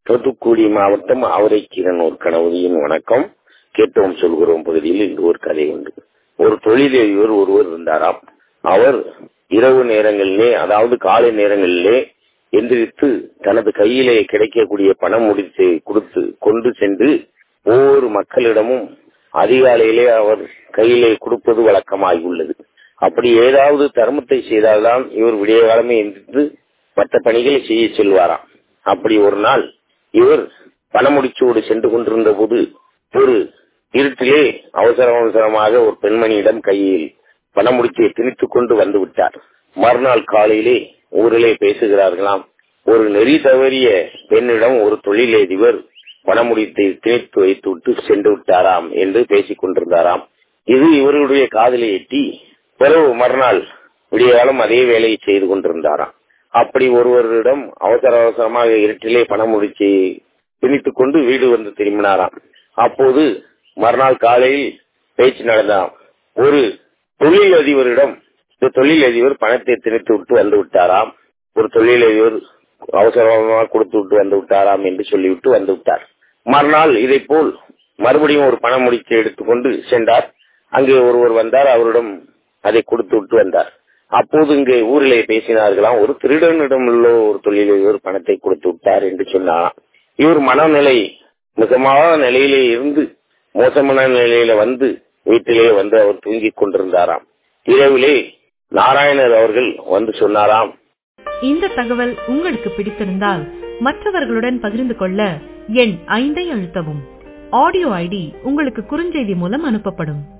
தூத்துக்குடி மாவட்டம் ஆவரைக்கீரனூர் கணவதியின் வணக்கம் கேட்டோம் சொல்கிறோம் பகுதியில் இங்கு ஒரு கதை உண்டு ஒரு தொழிலதிபர் ஒருவர் இருந்தாராம் அவர் இரவு நேரங்களிலே அதாவது காலை நேரங்களிலே எந்திரித்து தனது கையிலே கிடைக்கக்கூடிய பணம் முடித்து கொடுத்து கொண்டு சென்று ஒவ்வொரு மக்களிடமும் அதிகாலையிலே அவர் கையிலே கொடுப்பது வழக்கமாகி உள்ளது அப்படி ஏதாவது தர்மத்தை செய்தால்தான் இவர் விடிய காலமே எந்திரித்து மற்ற பணிகளை செய்ய செல்வாராம் அப்படி ஒரு நாள் இவர் பணமுடிச்சோடு சென்று கொண்டிருந்த போது ஒரு இருட்டிலே அவசர அவசரமாக ஒரு பெண்மணியிடம் கையில் பணமுடிச்சை திணித்துக் கொண்டு வந்து விட்டார் மறுநாள் காலையிலே ஊரிலே பேசுகிறார்களாம் ஒரு நெறி தவறிய பெண்ணிடம் ஒரு தொழிலதிபர் பணமுடித்தை திணித்து வைத்து விட்டு சென்று விட்டாராம் என்று பேசிக் கொண்டிருந்தாராம் இது இவர்களுடைய காதலை எட்டி பிறகு மறுநாள் விடியகாலம் அதே வேலையை செய்து கொண்டிருந்தாராம் அப்படி ஒருவரிடம் அவசர அவசரமாக இருட்டிலே பணம் முடிச்சு திணித்துக் கொண்டு வீடு வந்து திரும்பினாராம் அப்போது மறுநாள் காலையில் பேச்சு நடந்தாராம் ஒரு தொழிலதிபரிடம் இந்த தொழிலதிபர் பணத்தை திணித்து விட்டு வந்து விட்டாராம் ஒரு தொழிலதிபர் அவசரமாக கொடுத்து விட்டு வந்து விட்டாராம் என்று சொல்லிவிட்டு வந்து விட்டார் மறுநாள் இதை போல் மறுபடியும் ஒரு பணம் முடிச்சு எடுத்துக்கொண்டு சென்றார் அங்கே ஒருவர் வந்தார் அவரிடம் அதை கொடுத்து விட்டு வந்தார் அப்போது இங்கே ஊரிலே பேசினார்களாம் ஒரு திருடனிடம் உள்ள ஒரு தொழிலதிபர் பணத்தை கொடுத்து விட்டார் என்று சொன்னாராம் இவர் மனநிலை மிகமான நிலையிலே இருந்து மோசமான நிலையில வந்து வீட்டிலே வந்து அவர் தூங்கிக் கொண்டிருந்தாராம் இரவிலே நாராயணர் அவர்கள் வந்து சொன்னாராம் இந்த தகவல் உங்களுக்கு பிடித்திருந்தால் மற்றவர்களுடன் பகிர்ந்து கொள்ள எண் ஐந்தை அழுத்தவும் ஆடியோ ஐடி உங்களுக்கு குறுஞ்செய்தி மூலம் அனுப்பப்படும்